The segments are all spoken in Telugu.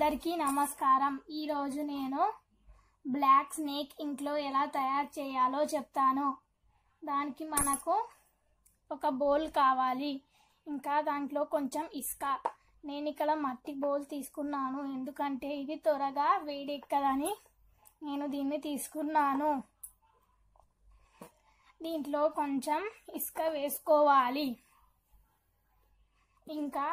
అందరికీ నమస్కారం ఈరోజు నేను బ్లాక్ స్నేక్ ఇంట్లో ఎలా తయారు చేయాలో చెప్తాను దానికి మనకు ఒక బౌల్ కావాలి ఇంకా దాంట్లో కొంచెం ఇసుక నేను ఇక్కడ మట్టి బౌల్ తీసుకున్నాను ఎందుకంటే ఇది త్వరగా వేడెక్కదని నేను దీన్ని తీసుకున్నాను దీంట్లో కొంచెం ఇసుక వేసుకోవాలి ఇంకా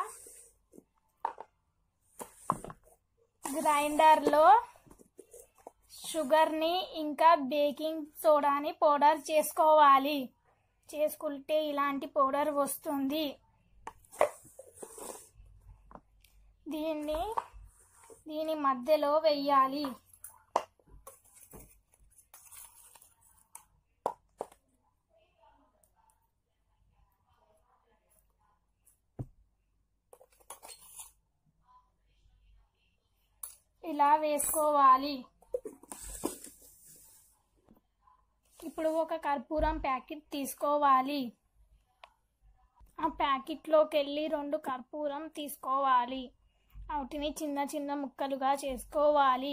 గ్రైండర్లో షుగర్ని ఇంకా బేకింగ్ సోడాని పౌడర్ చేసుకోవాలి చేసుకుంటే ఇలాంటి పౌడర్ వస్తుంది దీన్ని దీని మధ్యలో వెయ్యాలి ఇలా వేసుకోవాలి ఇప్పుడు ఒక కర్పూరం ప్యాకెట్ తీసుకోవాలి ఆ ప్యాకెట్లోకి వెళ్ళి రెండు కర్పూరం తీసుకోవాలి వాటిని చిన్న చిన్న ముక్కలుగా చేసుకోవాలి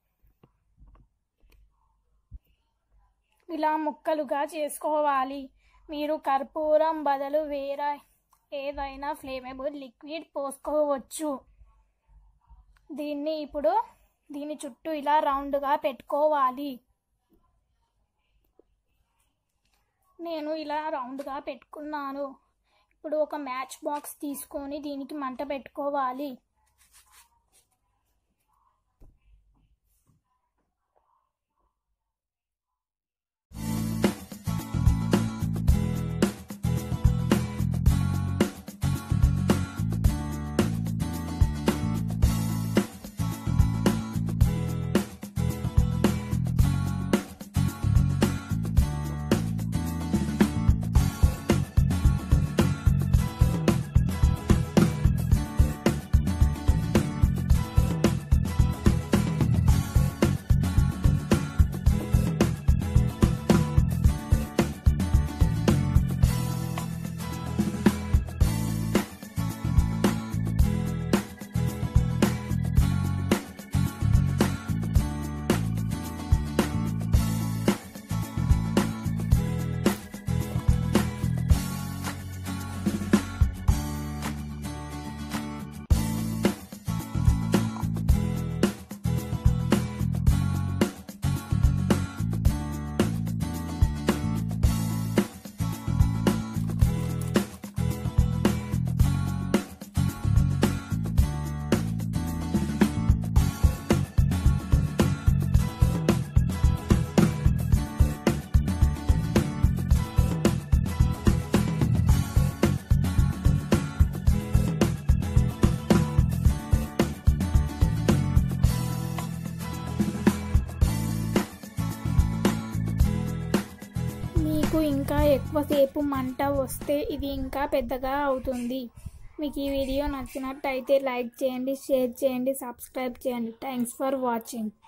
ఇలా ముక్కలుగా చేసుకోవాలి మీరు కర్పూరం బదులు వేరే ఏదైనా ఫ్లేమబుల్ లిక్విడ్ పోసుకోవచ్చు దీన్ని ఇప్పుడు దీని చుట్టూ ఇలా రౌండ్గా పెట్టుకోవాలి నేను ఇలా రౌండ్గా పెట్టుకున్నాను ఇప్పుడు ఒక మ్యాచ్ బాక్స్ తీసుకొని దీనికి మంట పెట్టుకోవాలి మీకు ఇంకా ఎక్కువసేపు మంట వస్తే ఇది ఇంకా పెద్దగా అవుతుంది మీకు ఈ వీడియో నచ్చినట్టయితే లైక్ చేయండి షేర్ చేయండి సబ్స్క్రైబ్ చేయండి థ్యాంక్స్ ఫర్ వాచింగ్